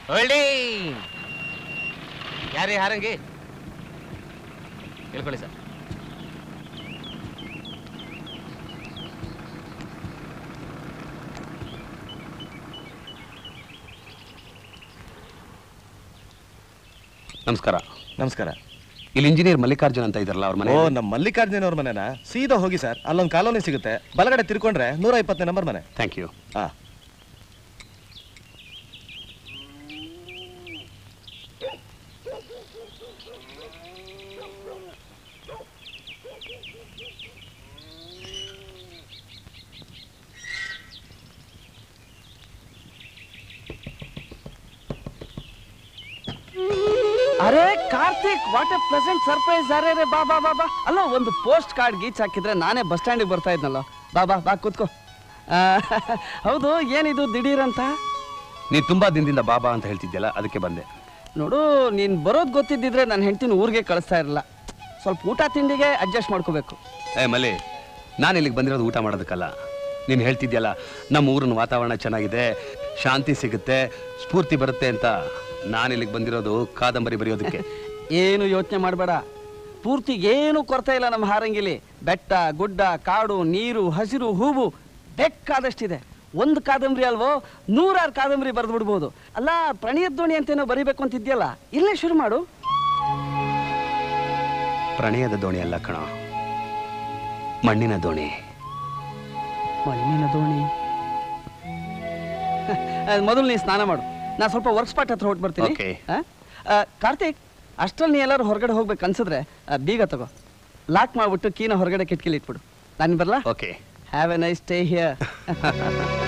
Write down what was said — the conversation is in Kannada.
ಹೊಳ್ಳಿ ಯಾರೇ ಹಾರಂಗಿ ಹೇಳ್ಕೊಳ್ಳಿ ಸರ್ ನಮಸ್ಕಾರ ನಮಸ್ಕಾರ ಇಲ್ಲಿ ಇಂಜಿನಿಯರ್ ಮಲ್ಲಿಕಾರ್ಜುನ್ ಅಂತ ಇದಾರಲ್ಲ ಅವ್ರ ಮನೆ ಓ ನಮ್ಮ ಮಲ್ಲಿಕಾರ್ಜುನ ಅವ್ರ ಮನೆನಾ ಸೀದಾ ಹೋಗಿ ಸರ್ ಅಲ್ಲೊಂದು ಕಾಲೋನಿ ಸಿಗುತ್ತೆ ಬಲಗಡೆ ತಿರ್ಕೊಂಡ್ರೆ ನೂರ ಇಪ್ಪತ್ತನೇ ನಂಬರ್ ಮನೆ ಥ್ಯಾಂಕ್ ಯು ಹಾ ಅರೆ Karthik what a pleasant surprise ಅರೆ ರೇ ಬಾ ಬಾ ಬಾ ಬಾ ಅಲ್ಲ ಒಂದು ಪೋಸ್ಟ್ ಕಾರ್ಡ್ ಗೀಚ್ ಹಾಕಿದ್ರೆ ನಾನೇ ಬಸ್ ಸ್ಟ್ಯಾಂಡಿಗೆ ಬರ್ತಾ ಇದ್ನಲ್ಲ ಬಾ ಬಾ ಬಾ ಕೂತ್ಕೋ ಆ, ಹೌದು ಏನಿದು ದಿಢೀರ್ ಅಂತ ನೀನು ತುಂಬಾ ದಿನದಿಂದ ಬಾಬಾ ಅಂತ ಹೇಳ್ತಿದ್ಯಲ್ಲ ಅದಕ್ಕೆ ಬಂದೆ ನೋಡು ನೀನು ಬರೋದು ಗೊತ್ತಿದ್ದಿದ್ರೆ ನನ್ನ ಹೆಂಡ್ತಿನ ಊರಿಗೆ ಕಳಿಸ್ತಾ ಇರಲಿಲ್ಲ ಸ್ವಲ್ಪ ಊಟ ತಿಂಡಿಗೆ ಅಡ್ಜಸ್ಟ್ ಮಾಡ್ಕೋಬೇಕು ಏ ಮಲ್ಲಿ ನಾನು ಇಲ್ಲಿಗೆ ಬಂದಿರೋದು ಊಟ ಮಾಡೋದಕ್ಕಲ್ಲ ನೀನು ಹೇಳ್ತಿದ್ಯಲ್ಲ ನಮ್ಮ ಊರಿನ ವಾತಾವರಣ ಚೆನ್ನಾಗಿದೆ ಶಾಂತಿ ಸಿಗುತ್ತೆ ಸ್ಫೂರ್ತಿ ಬರುತ್ತೆ ಅಂತ ನಾನು ಇಲ್ಲಿಗೆ ಬಂದಿರೋದು ಕಾದಂಬರಿ ಬರೆಯೋದಕ್ಕೆ ಏನು ಯೋಚನೆ ಮಾಡಬೇಡ ಪೂರ್ತಿ ಏನು ಕೊರತೆ ಇಲ್ಲ ನಮ್ಮ ಹಾರಂಗಿಲಿ ಬೆಟ್ಟ ಗುಡ್ಡ ಕಾಡು ನೀರು ಹಸಿರು ಹೂವು ಬೇಕಾದಷ್ಟಿದೆ ಒಂದು ಕಾದಂಬರಿ ಅಲ್ವೋ ನೂರಾರು ಕಾದಂಬರಿ ಬರೆದು ಬಿಡ್ಬೋದು ಅಲ್ಲ ಪ್ರಣಯದ ದೋಣಿ ಅಂತೇನೋ ಬರಿಬೇಕು ಅಂತಿದ್ಯಲ್ಲ ಇಲ್ಲೇ ಶುರು ಮಾಡು ಪ್ರಣಯದ ದೋಣಿ ಅಲ್ಲ ಕಣ ಮಣ್ಣಿನ ದೋಣಿ ಮಣ್ಣಿನ ದೋಣಿ ಮೊದಲು ನೀ ಸ್ನಾನ ಮಾಡು ನಾ ಸ್ವಲ್ಪ ವರ್ಕ್ ಸ್ಪಾಟ್ ಹತ್ರ ಹೊಟ್ಟು ಬರ್ತೀನಿ Okay. ಆ? ಆ, ಕಾರ್ತಿಕ್ ಅಷ್ಟ್ರಲ್ಲಿ ನೀ ಎಲ್ಲರೂ ಹೊರಗಡೆ ಹೋಗ್ಬೇಕು ಅನ್ಸಿದ್ರೆ ಆ, ಬೀಗ ತಗೋ ಲಾಕ್ ಮಾಡ್ಬಿಟ್ಟು ಕೀನ ಹೊರಗಡೆ ಕಿಟಕಿಲಿ ಇಟ್ಬಿಡು ನಾನು ಬರಲಾ okay have a nice stay here